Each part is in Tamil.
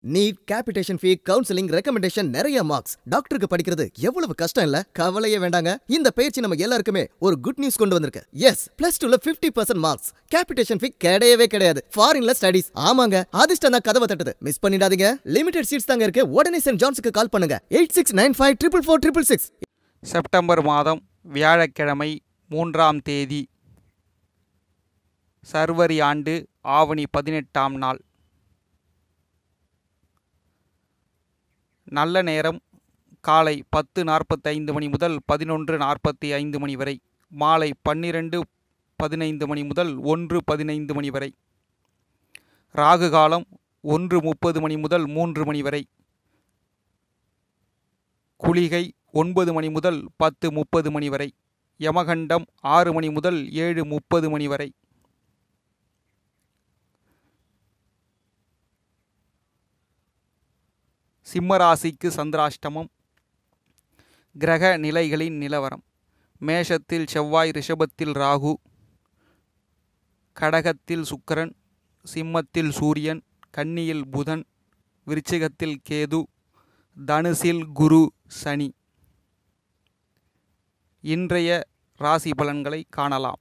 NEET capitation fee counselling recommendation நிறைய மார்க்ஸ் டாக்டருக்கு படிக்கிறது எவ்வளவு கஷ்டம் இல்ல கவலையே வேண்டாங்க இந்த பயிற்சி நம்ம எல்லாருக்குமே ஒரு குட் நியூஸ் கொண்டு வந்திருக்கு எஸ் பிளஸ் டூல 50% பர்சன்ட் மார்க்ஸ் கேபிடேஷன் ஃபீ கிடையவே கிடையாது ஃபாரின்ல ஸ்டடீஸ் ஆமாங்க அதிர்ஷ்டம் தான் கதவை தட்டுது மிஸ் பண்ணிடாதீங்க லிமிடெட் சீட்ஸ் தாங்க இருக்கு உடனே சென்ட் ஜான்ஸுக்கு கால் பண்ணுங்க eight six nine five triple four triple six September மாதம் வியாழக்கிழமை மூன்றாம் தேதி சர்வரி ஆண்டு ஆவணி பதினெட்டாம் நாள் நல்ல நேரம் காலை பத்து நாற்பத்தைந்து மணி முதல் பதினொன்று நாற்பத்தி ஐந்து மணி வரை மாலை பன்னிரெண்டு பதினைந்து மணி முதல் ஒன்று பதினைந்து மணி வரை ராகு காலம் ஒன்று முப்பது மணி முதல் மூன்று மணி வரை குளிகை ஒன்பது மணி முதல் பத்து முப்பது மணி வரை யமகண்டம் ஆறு மணி முதல் ஏழு முப்பது மணி வரை சிம்மராசிக்கு சந்திராஷ்டமம் கிரக நிலைகளின் நிலவரம் மேஷத்தில் செவ்வாய் ரிஷபத்தில் ராகு கடகத்தில் சுக்கிரன் சிம்மத்தில் சூரியன் கன்னியில் புதன் விருச்சிகத்தில் கேது தனுசில் குரு சனி இன்றைய ராசி பலன்களை காணலாம்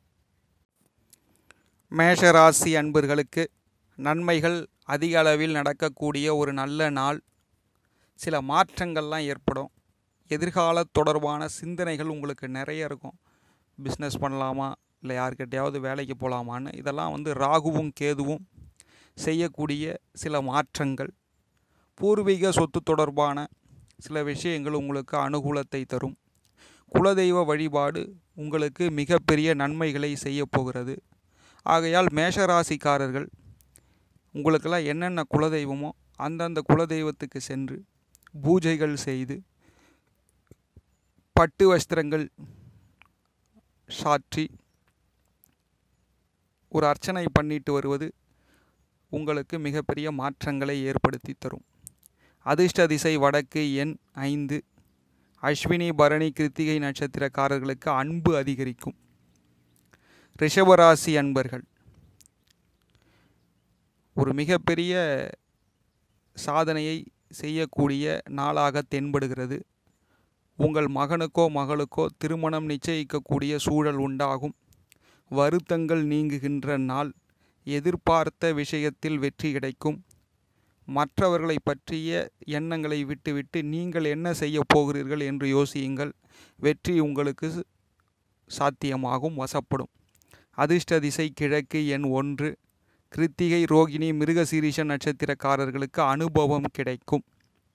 மேஷ ராசி அன்பர்களுக்கு நன்மைகள் அதிக அளவில் நடக்கக்கூடிய ஒரு நல்ல நாள் சில மாற்றங்கள்லாம் ஏற்படும் எதிர்கால தொடர்பான சிந்தனைகள் உங்களுக்கு நிறைய இருக்கும் பிஸ்னஸ் பண்ணலாமா இல்லை யார்கிட்டயாவது வேலைக்கு போகலாமான்னு இதெல்லாம் வந்து ராகுவும் கேதுவும் செய்யக்கூடிய சில மாற்றங்கள் பூர்வீக சொத்து தொடர்பான சில விஷயங்கள் உங்களுக்கு அனுகூலத்தை தரும் குலதெய்வ வழிபாடு உங்களுக்கு மிகப்பெரிய நன்மைகளை செய்ய போகிறது ஆகையால் மேஷராசிக்காரர்கள் உங்களுக்கெல்லாம் என்னென்ன குலதெய்வமோ அந்தந்த குலதெய்வத்துக்கு சென்று பூஜைகள் செய்து பட்டு வஸ்திரங்கள் சாற்றி ஒரு அர்ச்சனை பண்ணிட்டு வருவது உங்களுக்கு மிகப்பெரிய மாற்றங்களை ஏற்படுத்தி தரும் அதிர்ஷ்ட திசை வடக்கு எண் ஐந்து அஸ்வினி பரணி கிருத்திகை நட்சத்திரக்காரர்களுக்கு அன்பு அதிகரிக்கும் ரிஷபராசி அன்பர்கள் ஒரு மிகப்பெரிய சாதனையை செய்யக்கூடிய நாளாக தென்படுகிறது உங்கள் மகனுக்கோ மகளுக்கோ திருமணம் நிச்சயிக்கக்கூடிய சூழல் உண்டாகும் வருத்தங்கள் நீங்குகின்ற நாள் எதிர்பார்த்த விஷயத்தில் வெற்றி கிடைக்கும் மற்றவர்களை பற்றிய எண்ணங்களை விட்டுவிட்டு நீங்கள் என்ன செய்ய போகிறீர்கள் என்று யோசியுங்கள் வெற்றி உங்களுக்கு சாத்தியமாகும் வசப்படும் அதிர்ஷ்ட திசை கிழக்கு எண் ஒன்று கிருத்திகை ரோகிணி மிருகசீரிஷ நட்சத்திரக்காரர்களுக்கு அனுபவம் கிடைக்கும்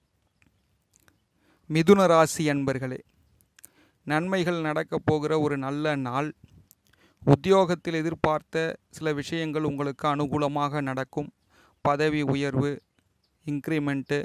மிதுன ராசி அன்பர்களே நன்மைகள் நடக்கப் போகிற ஒரு நல்ல நாள் உத்தியோகத்தில் எதிர்பார்த்த சில விஷயங்கள் உங்களுக்கு அனுகூலமாக நடக்கும் பதவி உயர்வு இன்க்ரிமெண்ட்டு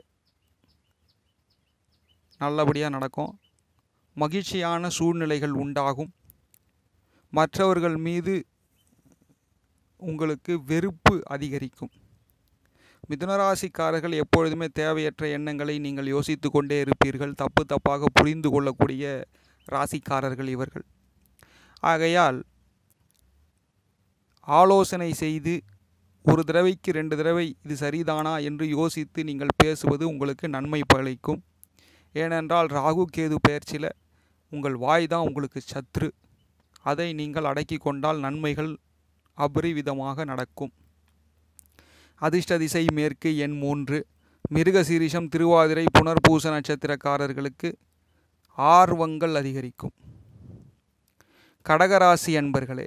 நல்லபடியாக நடக்கும் மகிழ்ச்சியான சூழ்நிலைகள் உண்டாகும் மற்றவர்கள் மீது உங்களுக்கு வெறுப்பு அதிகரிக்கும் மிதுனராசிக்காரர்கள் எப்பொழுதுமே தேவையற்ற எண்ணங்களை நீங்கள் யோசித்து கொண்டே இருப்பீர்கள் தப்பு தப்பாக புரிந்து கொள்ளக்கூடிய ராசிக்காரர்கள் இவர்கள் ஆகையால் ஆலோசனை செய்து ஒரு தடவைக்கு ரெண்டு தடவை இது சரிதானா என்று யோசித்து நீங்கள் பேசுவது உங்களுக்கு நன்மை பழிக்கும் ஏனென்றால் ராகு கேது பெயர்ச்சியில் உங்கள் வாய் தான் உங்களுக்கு சத்ரு அதை நீங்கள் அடக்கி கொண்டால் நன்மைகள் அபரிவிதமாக நடக்கும் அதிர்ஷ்ட திசை மேற்கு எண் மூன்று மிருகசீரிஷம் திருவாதிரை புனர்பூச நட்சத்திரக்காரர்களுக்கு ஆர்வங்கள் அதிகரிக்கும் கடகராசி அன்பர்களே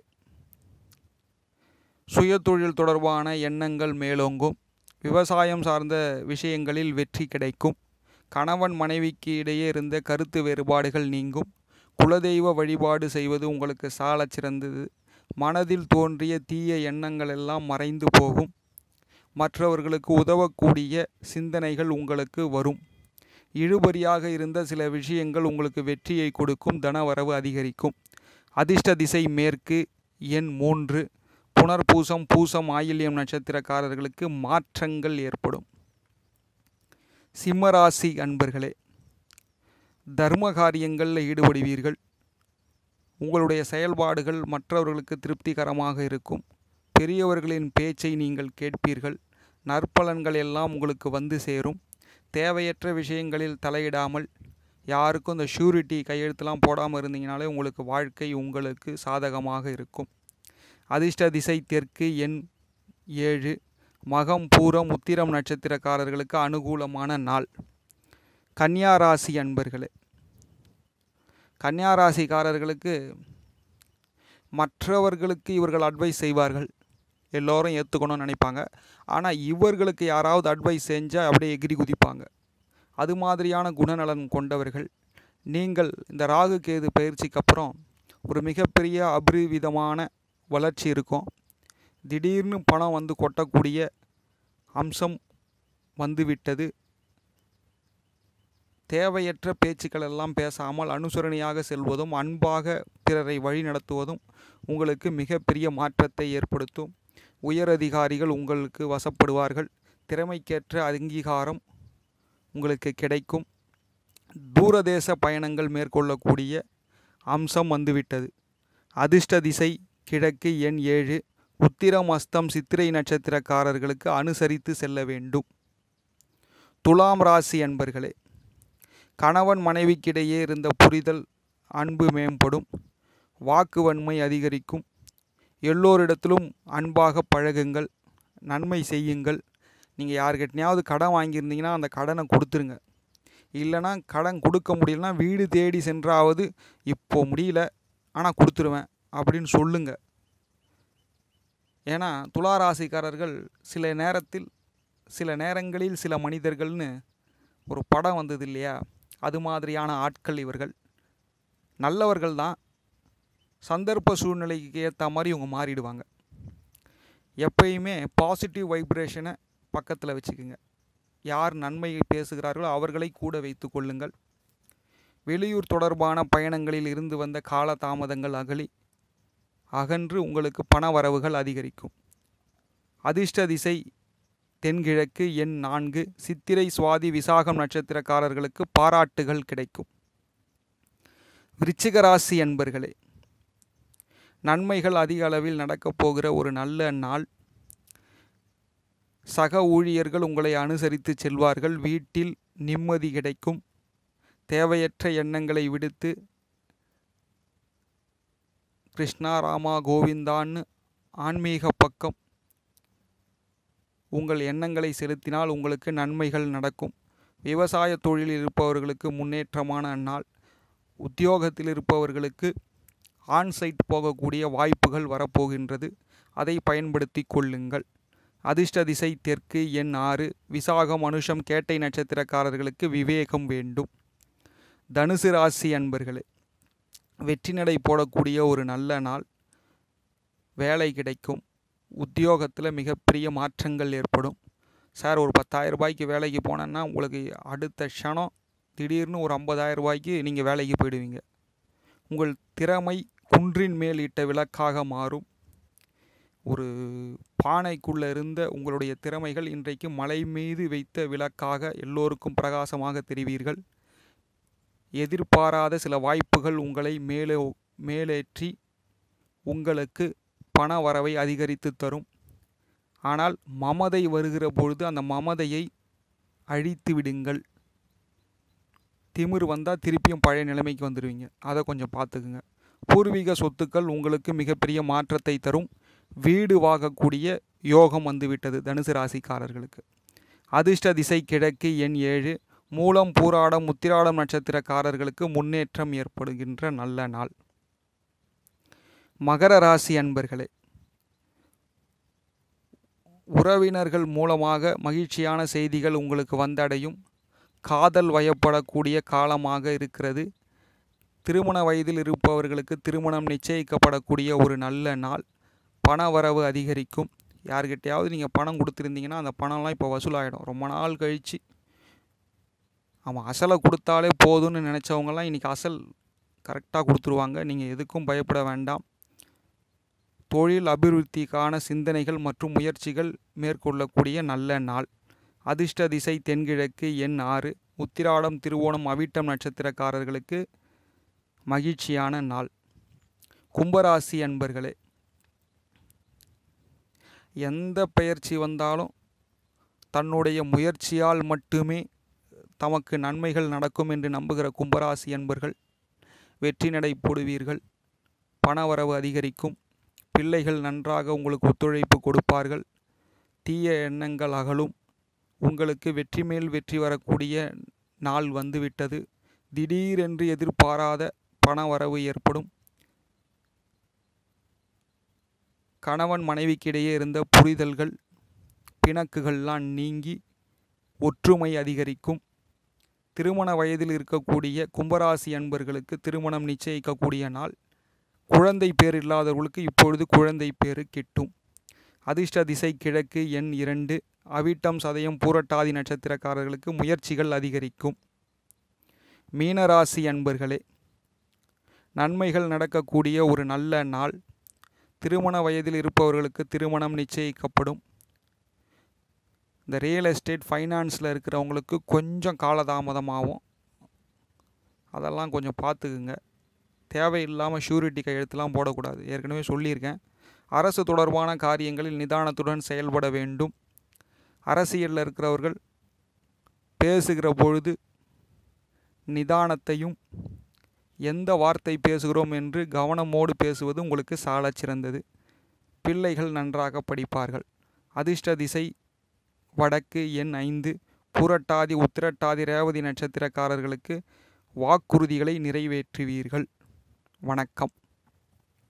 சுயதொழில் தொடர்பான எண்ணங்கள் மேலோங்கும் விவசாயம் சார்ந்த விஷயங்களில் வெற்றி கிடைக்கும் கணவன் மனைவிக்கு இடையே இருந்த கருத்து வேறுபாடுகள் நீங்கும் குலதெய்வ வழிபாடு செய்வது உங்களுக்கு சாலச் சிறந்தது மனதில் தோன்றிய தீய எண்ணங்கள் எல்லாம் மறைந்து போகும் மற்றவர்களுக்கு உதவக்கூடிய சிந்தனைகள் உங்களுக்கு வரும் இழுபறியாக இருந்த சில விஷயங்கள் உங்களுக்கு வெற்றியை கொடுக்கும் தனவரவு அதிகரிக்கும் அதிர்ஷ்ட திசை மேற்கு எண் மூன்று புனர்பூசம் பூசம் ஆயில்யம் நட்சத்திரக்காரர்களுக்கு மாற்றங்கள் ஏற்படும் சிம்மராசி அன்பர்களே தர்ம காரியங்களில் ஈடுபடுவீர்கள் உங்களுடைய செயல்பாடுகள் மற்றவர்களுக்கு திருப்திகரமாக இருக்கும் பெரியவர்களின் பேச்சை நீங்கள் கேட்பீர்கள் நற்பலன்கள் எல்லாம் உங்களுக்கு வந்து சேரும் தேவையற்ற விஷயங்களில் தலையிடாமல் யாருக்கும் இந்த ஷூரிட்டி கையெழுத்துலாம் போடாமல் இருந்தீங்கனாலே உங்களுக்கு வாழ்க்கை உங்களுக்கு சாதகமாக இருக்கும் அதிர்ஷ்ட திசை தெற்கு எண் ஏழு மகம் பூரம் உத்திரம் நட்சத்திரக்காரர்களுக்கு அனுகூலமான நாள் கன்னியா ராசி அன்பர்களே கன்னியா ராசிக்காரர்களுக்கு மற்றவர்களுக்கு இவர்கள் அட்வைஸ் செய்வார்கள் எல்லோரும் ஏற்றுக்கணும்னு நினைப்பாங்க ஆனால் இவர்களுக்கு யாராவது அட்வைஸ் செஞ்சால் அப்படியே எகிரி குதிப்பாங்க அது மாதிரியான குணநலன் கொண்டவர்கள் நீங்கள் இந்த ராகு கேது பயிற்சிக்கு அப்புறம் ஒரு மிகப்பெரிய அபரிவிதமான வளர்ச்சி இருக்கும் திடீர்னு பணம் வந்து கொட்டக்கூடிய அம்சம் வந்துவிட்டது தேவையற்ற பேச்சுக்கள் எல்லாம் பேசாமல் அனுசரணையாக செல்வதும் அன்பாக பிறரை வழி நடத்துவதும் உங்களுக்கு மிகப்பெரிய மாற்றத்தை ஏற்படுத்தும் உயரதிகாரிகள் உங்களுக்கு வசப்படுவார்கள் திறமைக்கேற்ற அங்கீகாரம் உங்களுக்கு கிடைக்கும் தூரதேச பயணங்கள் மேற்கொள்ளக்கூடிய அம்சம் வந்துவிட்டது அதிர்ஷ்ட திசை கிழக்கு எண் ஏழு உத்திரம் அஸ்தம் சித்திரை நட்சத்திரக்காரர்களுக்கு அனுசரித்து செல்ல வேண்டும் துலாம் ராசி அன்பர்களே கணவன் மனைவிக்கிடையே இருந்த புரிதல் அன்பு மேம்படும் வாக்குவன்மை அதிகரிக்கும் எல்லோரிடத்திலும் அன்பாக பழகுங்கள் நன்மை செய்யுங்கள் நீங்கள் யாருக்கிட்டையாவது கடன் வாங்கியிருந்தீங்கன்னா அந்த கடனை கொடுத்துருங்க இல்லைனா கடன் கொடுக்க முடியலனா வீடு தேடி சென்றாவது இப்போ முடியல ஆனால் கொடுத்துருவேன் அப்படின்னு சொல்லுங்க ஏன்னா துளாராசிக்காரர்கள் சில நேரத்தில் சில நேரங்களில் சில மனிதர்கள்னு ஒரு படம் வந்தது இல்லையா அது மாதிரியான ஆட்கள் இவர்கள் நல்லவர்கள் தான் சந்தர்ப்ப சூழ்நிலைக்கு ஏற்ற மாதிரி இவங்க மாறிடுவாங்க எப்பயுமே பாசிட்டிவ் வைப்ரேஷனை பக்கத்தில் வச்சுக்குங்க யார் நன்மை பேசுகிறார்களோ அவர்களை கூட வைத்து கொள்ளுங்கள் வெளியூர் தொடர்பான பயணங்களில் இருந்து வந்த கால தாமதங்கள் அகலி அகன்று உங்களுக்கு பண வரவுகள் அதிகரிக்கும் அதிர்ஷ்ட திசை தென்கிழக்கு எண் நான்கு சித்திரை சுவாதி விசாகம் நட்சத்திரக்காரர்களுக்கு பாராட்டுகள் கிடைக்கும் விருச்சிக ராசி அன்பர்களே நன்மைகள் அதிக அளவில் நடக்கப் போகிற ஒரு நல்ல நாள் சக ஊழியர்கள் உங்களை அனுசரித்து செல்வார்கள் வீட்டில் நிம்மதி கிடைக்கும் தேவையற்ற எண்ணங்களை விடுத்து கிருஷ்ணா ராமா கோவிந்தான்னு ஆன்மீக பக்கம் உங்கள் எண்ணங்களை செலுத்தினால் உங்களுக்கு நன்மைகள் நடக்கும் விவசாய தொழிலில் இருப்பவர்களுக்கு முன்னேற்றமான நாள் உத்தியோகத்தில் இருப்பவர்களுக்கு ஆன்சைட் போகக்கூடிய வாய்ப்புகள் வரப்போகின்றது அதை பயன்படுத்தி கொள்ளுங்கள் அதிர்ஷ்ட திசை தெற்கு எண் ஆறு விசாகம் மனுஷம் கேட்டை நட்சத்திரக்காரர்களுக்கு விவேகம் வேண்டும் தனுசு ராசி அன்பர்களே வெற்றி நடை போடக்கூடிய ஒரு நல்ல நாள் வேலை கிடைக்கும் உத்தியோகத்தில் மிகப்பெரிய மாற்றங்கள் ஏற்படும் சார் ஒரு பத்தாயிரம் ரூபாய்க்கு வேலைக்கு போனேன்னா உங்களுக்கு அடுத்த க்ஷணம் திடீர்னு ஒரு ஐம்பதாயிரம் ரூபாய்க்கு நீங்கள் வேலைக்கு போயிடுவீங்க உங்கள் திறமை குன்றின் மேல் இட்ட விளக்காக மாறும் ஒரு பானைக்குள்ளே இருந்த உங்களுடைய திறமைகள் இன்றைக்கு மலை மீது வைத்த விளக்காக எல்லோருக்கும் பிரகாசமாக தெரிவீர்கள் எதிர்பாராத சில வாய்ப்புகள் உங்களை மேலே மேலேற்றி உங்களுக்கு பண வரவை அதிகரித்து தரும் ஆனால் மமதை வருகிற பொழுது அந்த மமதையை அழித்து விடுங்கள் திமிர் வந்தால் திருப்பியும் பழைய நிலைமைக்கு வந்துடுவீங்க அதை கொஞ்சம் பார்த்துக்குங்க பூர்வீக சொத்துக்கள் உங்களுக்கு மிகப்பெரிய மாற்றத்தை தரும் வீடு வாங்கக்கூடிய யோகம் வந்துவிட்டது தனுசு ராசிக்காரர்களுக்கு அதிர்ஷ்ட திசை கிழக்கு எண் ஏழு மூலம் பூராடம் உத்திராடம் நட்சத்திரக்காரர்களுக்கு முன்னேற்றம் ஏற்படுகின்ற நல்ல நாள் மகர ராசி அன்பர்களே உறவினர்கள் மூலமாக மகிழ்ச்சியான செய்திகள் உங்களுக்கு வந்தடையும் காதல் வயப்படக்கூடிய காலமாக இருக்கிறது திருமண வயதில் இருப்பவர்களுக்கு திருமணம் நிச்சயிக்கப்படக்கூடிய ஒரு நல்ல நாள் பண வரவு அதிகரிக்கும் யார்கிட்டயாவது நீங்கள் பணம் கொடுத்துருந்தீங்கன்னா அந்த பணம்லாம் இப்போ வசூலாகிடும் ரொம்ப நாள் கழித்து அவன் அசலை கொடுத்தாலே போதும்னு நினச்சவங்கலாம் இன்றைக்கி அசல் கரெக்டாக கொடுத்துருவாங்க நீங்கள் எதுக்கும் பயப்பட வேண்டாம் தொழில் அபிவிருத்திக்கான சிந்தனைகள் மற்றும் முயற்சிகள் மேற்கொள்ளக்கூடிய நல்ல நாள் அதிர்ஷ்ட திசை தென்கிழக்கு எண் ஆறு உத்திராடம் திருவோணம் அவிட்டம் நட்சத்திரக்காரர்களுக்கு மகிழ்ச்சியான நாள் கும்பராசி அன்பர்களே எந்த பயிற்சி வந்தாலும் தன்னுடைய முயற்சியால் மட்டுமே தமக்கு நன்மைகள் நடக்கும் என்று நம்புகிற கும்பராசி அன்பர்கள் வெற்றி நடை போடுவீர்கள் பணவரவு அதிகரிக்கும் பிள்ளைகள் நன்றாக உங்களுக்கு ஒத்துழைப்பு கொடுப்பார்கள் தீய எண்ணங்கள் அகலும் உங்களுக்கு வெற்றி மேல் வெற்றி வரக்கூடிய நாள் வந்துவிட்டது திடீரென்று எதிர்பாராத பணவரவு ஏற்படும் கணவன் மனைவிக்கிடையே இருந்த புரிதல்கள் பிணக்குகள்லாம் நீங்கி ஒற்றுமை அதிகரிக்கும் திருமண வயதில் இருக்கக்கூடிய கும்பராசி அன்பர்களுக்கு திருமணம் நிச்சயிக்கக்கூடிய நாள் குழந்தை பேர் இல்லாதவர்களுக்கு இப்பொழுது குழந்தை பேரு கிட்டும் அதிர்ஷ்ட திசை கிழக்கு எண் இரண்டு அவிட்டம் சதயம் பூரட்டாதி நட்சத்திரக்காரர்களுக்கு முயற்சிகள் அதிகரிக்கும் மீனராசி அன்பர்களே நன்மைகள் நடக்கக்கூடிய ஒரு நல்ல நாள் திருமண வயதில் இருப்பவர்களுக்கு திருமணம் நிச்சயிக்கப்படும் இந்த ரியல் எஸ்டேட் ஃபைனான்ஸில் இருக்கிறவங்களுக்கு கொஞ்சம் காலதாமதமாகும் அதெல்லாம் கொஞ்சம் பார்த்துக்குங்க தேவையில்லாமல் ஷூரிட்டி கையெழுத்துலாம் போடக்கூடாது ஏற்கனவே சொல்லியிருக்கேன் அரசு தொடர்பான காரியங்களில் நிதானத்துடன் செயல்பட வேண்டும் அரசியலில் இருக்கிறவர்கள் பேசுகிற பொழுது நிதானத்தையும் எந்த வார்த்தை பேசுகிறோம் என்று கவனமோடு பேசுவது உங்களுக்கு சாலச் சிறந்தது பிள்ளைகள் நன்றாக படிப்பார்கள் அதிர்ஷ்ட திசை வடக்கு எண் ஐந்து பூரட்டாதி உத்திரட்டாதி ரேவதி நட்சத்திரக்காரர்களுக்கு வாக்குறுதிகளை நிறைவேற்றுவீர்கள் வணக்கம்